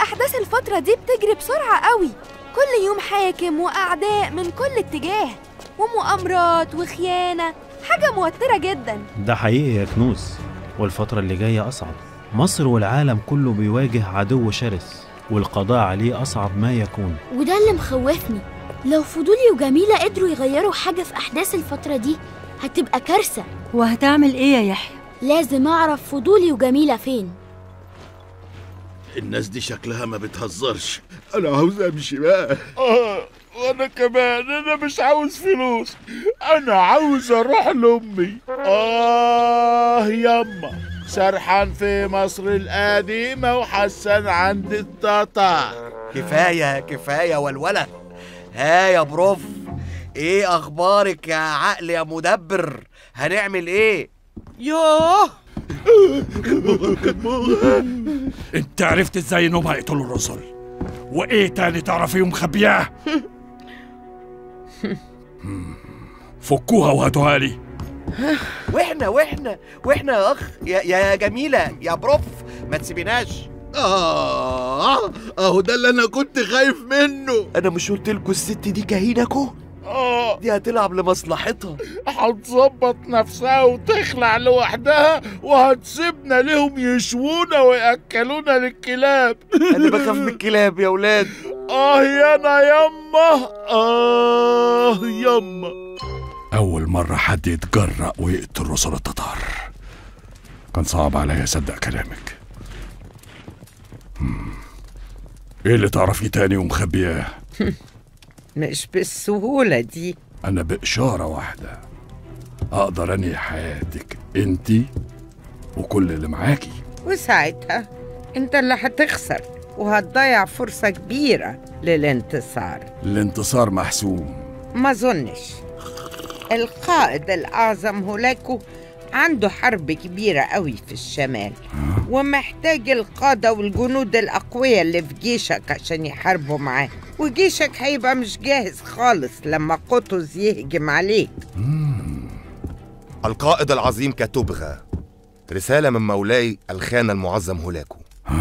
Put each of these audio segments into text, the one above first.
أحداث الفترة دي بتجري بسرعة قوي كل يوم حاكم وأعداء من كل اتجاه ومؤامرات وخيانة حاجة موترة جدا ده حقيقي يا كنوز والفترة اللي جاية أصعب مصر والعالم كله بيواجه عدو شرس والقضاء عليه أصعب ما يكون وده اللي مخوفني لو فضولي وجميلة قدروا يغيروا حاجة في أحداث الفترة دي هتبقى كارثة وهتعمل ايه يا يحيى لازم أعرف فضولي وجميلة فين الناس دي شكلها ما بتهزرش انا عاوز امشي بقى اه وانا كمان انا مش عاوز فلوس انا عاوز اروح لامي اه يما سرحان في مصر القديمة وحسن عند التتار كفاية كفاية والولة ها يا بروف ايه اخبارك يا عقل يا مدبر هنعمل ايه يوه انت عرفت ازاي انهم هيقتلوا الرسل وايه تاني تعرفيه مخبياه هم. فكوها وهاتوها لي واحنا واحنا واحنا يا اخ يا, يا جميلة يا بروف ما تسيبيناش اه اهو ده اللي انا كنت خايف منه انا مش قلت لكم الست دي كهينكو اه دي هتلعب لمصلحتها هتظبط نفسها وتخلع لوحدها وهتسيبنا ليهم يشوونا وياكلونا للكلاب انا بخاف من الكلاب يا ولاد اه يانا يما اه يما اول مرة حد يتجرأ ويقتل رسل التتار كان صعب عليا اصدق كلامك هم. ايه اللي تعرفيه تاني ومخبياه مش بالسهولة دي انا بإشارة واحدة اقدر انهي حياتك انتي وكل اللي معاكي وساعتها انت اللي هتخسر وهتضيع فرصة كبيرة للانتصار الانتصار محسوم ما ظنش القائد الأعظم هولاكو عنده حرب كبيرة قوي في الشمال ومحتاج القادة والجنود الأقوياء اللي في جيشك عشان يحاربوا معاه وجيشك هيبقى مش جاهز خالص لما قطز يهجم عليك القائد العظيم كتبغى رسالة من مولاي الخان المعظم هولاكو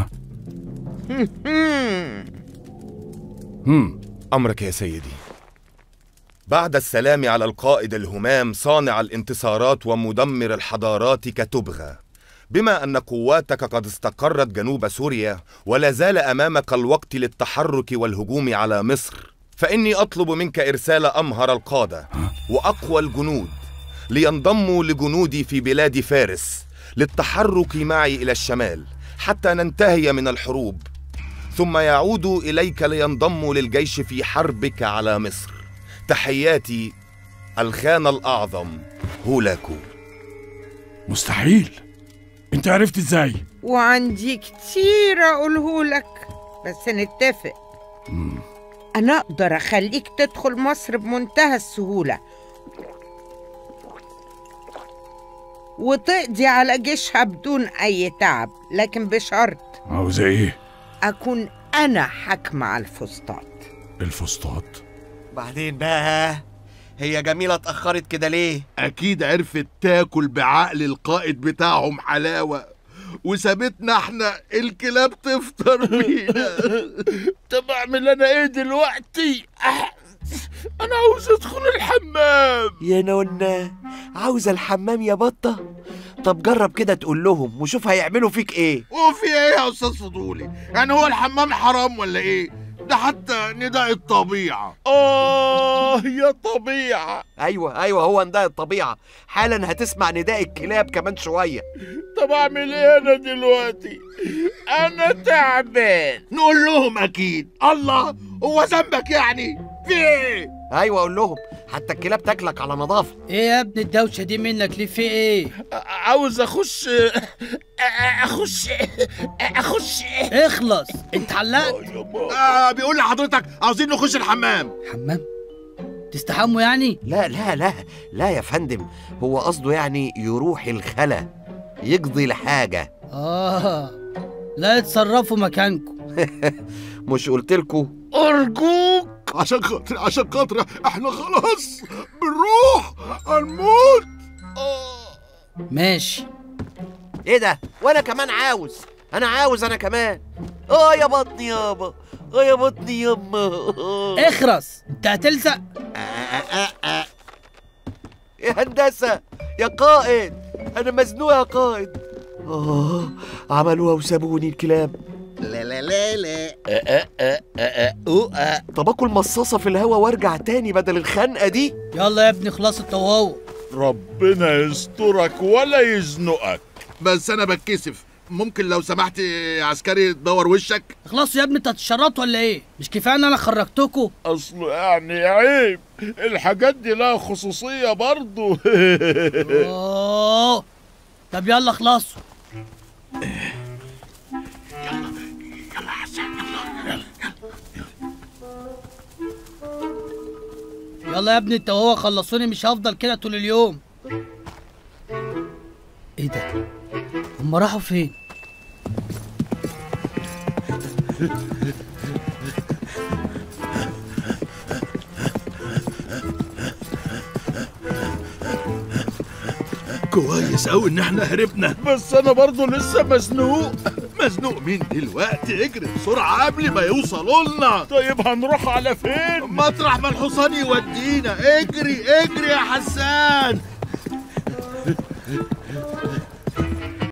هم. أمرك يا سيدي بعد السلام على القائد الهمام صانع الانتصارات ومدمر الحضارات كتبغى بما أن قواتك قد استقرت جنوب سوريا ولا زال أمامك الوقت للتحرك والهجوم على مصر فإني أطلب منك إرسال أمهر القادة وأقوى الجنود لينضموا لجنودي في بلاد فارس للتحرك معي إلى الشمال حتى ننتهي من الحروب ثم يعودوا إليك لينضموا للجيش في حربك على مصر تحياتي الخان الأعظم هولاكو مستحيل انت عرفت ازاي وعندي كتير أقوله لك بس نتفق أنا أقدر أخليك تدخل مصر بمنتهى السهولة وتقضي على جيشها بدون أي تعب لكن بشرط عاوزة ايه أكون أنا حاكمة على الفسطاط الفسطاط بعدين بقى هي جميلة اتأخرت كده ليه اكيد عرفت تاكل بعقل القائد بتاعهم حلاوة وسابتنا احنا الكلاب تفطر بينا طب اعمل انا ايه دلوقتي أح- انا عاوز ادخل الحمام يا نونا عاوزة الحمام يا بطة طب جرب كده تقول لهم وشوف هيعملوا فيك ايه وفي ايه يا استاذ فضولي يعني هو الحمام حرام ولا ايه ده حتى نداء الطبيعة آه يا طبيعة ايوه ايوه هو نداء الطبيعة حالا هتسمع نداء الكلاب كمان شوية طب اعمل ايه انا دلوقتي انا تعبان نقول لهم اكيد الله هو ذنبك يعني في ايه ايوه اقول لهم حتى الكلاب تاكلك على نظافة ايه يا ابني الدوشة دي منك ليه في ايه؟ عاوز اخش اخش اخش اخلص انت علقت آه بيقول لحضرتك عاوزين نخش الحمام حمام تستحموا يعني؟ لا لا لا لا يا فندم هو قصده يعني يروح الخلا يقضي الحاجة اه لا يتصرفوا مكانكم مش قلت لكم ارجوك عشان خاطري عشان خاطري احنا خلاص بنروح هنموت ماشي ايه ده وانا كمان عاوز انا عاوز انا كمان اه يا بطني يابا اه يا بطني يما اخرس انت هتلزق يا هندسة يا قائد أنا مزنوق يا قائد آه عملوها وسابوني الكلاب لا لا لا لا طب آكل مصاصة في الهوا وارجع تاني بدل الخنقة دي يلا يا ابني خلاص انت وهو ربنا يسترك ولا يزنقك بس انا بتكسف ممكن لو سمحت يا عسكري تدور وشك اخلصوا يا ابني انت هتتشرطوا ولا ايه مش كفايه ان انا خرجتكوا اصل يعني عيب الحاجات دي لها خصوصية برضو اوه طب يلا خلصوا يلا حسن يلا يلا يلا يا ابني انت وهو خلصوني مش هفضل كده طول اليوم ايه ده هما راحوا فين كويس قوي ان احنا هربنا بس انا برضو لسه مزنوق مزنوق مين دلوقتي اجري بسرعة قبل ما يوصلوا لنا طيب هنروح على فين مطرح ما الحصان يودينا اجري اجري يا حسان